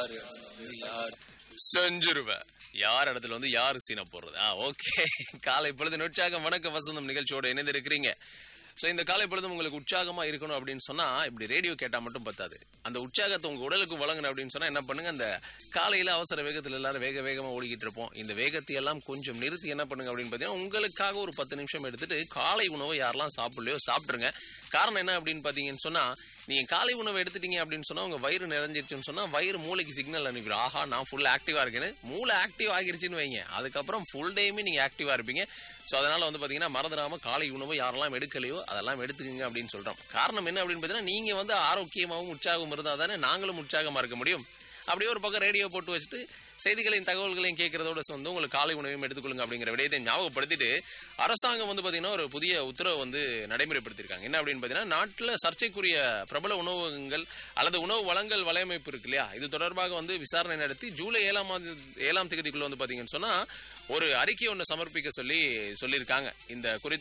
யார் இடத்துல வந்து யார் செஞ்சிருவேன் யார் இடத்துல வந்து யார் சீனை போடுறது ஆ ஓகே காலை பொழுது உற்சாகம் வணக்கம் வசந்தம் நிகழ்ச்சியோட இணைந்து இருக்கிறீங்க ஸோ இந்த காலை பொழுதும் உங்களுக்கு உற்சாகமா இருக்கணும் அப்படின்னு சொன்னா இப்படி ரேடியோ கேட்டா மட்டும் பத்தாது அந்த உற்சாகத்தை உங்க உடலுக்கு வழங்கணும் அப்படின்னு சொன்னா என்ன பண்ணுங்க அந்த காலையில அவசர வேகத்துல எல்லாரும் வேக வேகமா ஓடிக்கிட்டு இருப்போம் இந்த வேகத்தை எல்லாம் கொஞ்சம் நிறுத்தி என்ன பண்ணுங்க அப்படின்னு பார்த்தீங்கன்னா உங்களுக்காக ஒரு பத்து நிமிஷம் எடுத்துட்டு காலை உணவை யாரெல்லாம் சாப்பிடலையோ சாப்பிட்ருங்க காரணம் என்ன அப்படின்னு பார்த்தீங்கன்னு சொன்னா நீங்க காலை உணவை எடுத்துட்டீங்க அப்படின்னு சொன்னா உங்க வயிறு நிறைஞ்சிருச்சுன்னு சொன்னா வயிறு மூளைக்கு சிக்னல் அனுப்பிடும் ஆஹா நான் ஃபுல் ஆக்டிவா இருக்கேன்னு மூளை ஆக்டிவ் ஆகிருச்சுன்னு வைங்க அதுக்கப்புறம் ஃபுல் டேயுமே நீங்க ஆக்டிவா இருப்பீங்க ஸோ அதனால வந்து பாத்தீங்கன்னா மறந்துடாம காலை உணவு யாரெல்லாம் எடுக்கலையோ அதெல்லாம் எடுத்துக்கங்க அப்படின்னு சொல்றோம் காரணம் என்ன அப்படின்னு பார்த்தீங்கன்னா நீங்க வந்து ஆரோக்கியமாகவும் உற்சாகம் இருந்தால் தானே நாங்களும் உற்சாகமா இருக்க முடியும் அப்படியே ஒரு பக்கம் ரேடியோ போட்டு வச்சுட்டு செய்திகளையும் தகவல்களையும் கேட்கறதோட வந்து உங்களுக்கு காலை உணவையும் எடுத்துக்கொள்ளுங்க அப்படிங்கிற விடயத்தை ஞாபகப்படுத்திட்டு அரசாங்கம் வந்து பார்த்தீங்கன்னா ஒரு புதிய உத்தரவு வந்து நடைமுறைப்படுத்தியிருக்காங்க என்ன அப்படின்னு பார்த்தீங்கன்னா நாட்டில் சர்ச்சைக்குரிய பிரபல உணவகங்கள் அல்லது உணவு வழங்கல் வலையமைப்பு இருக்கு இல்லையா இது தொடர்பாக வந்து விசாரணை நடத்தி ஜூலை ஏழாம் மாத ஏழாம் தேதிக்குள்ள வந்து பார்த்தீங்கன்னு சொன்னா ஒரு அறிக்கை ஒன்று சமர்ப்பிக்க சொல்லி சொல்லியிருக்காங்க இந்த குறித்த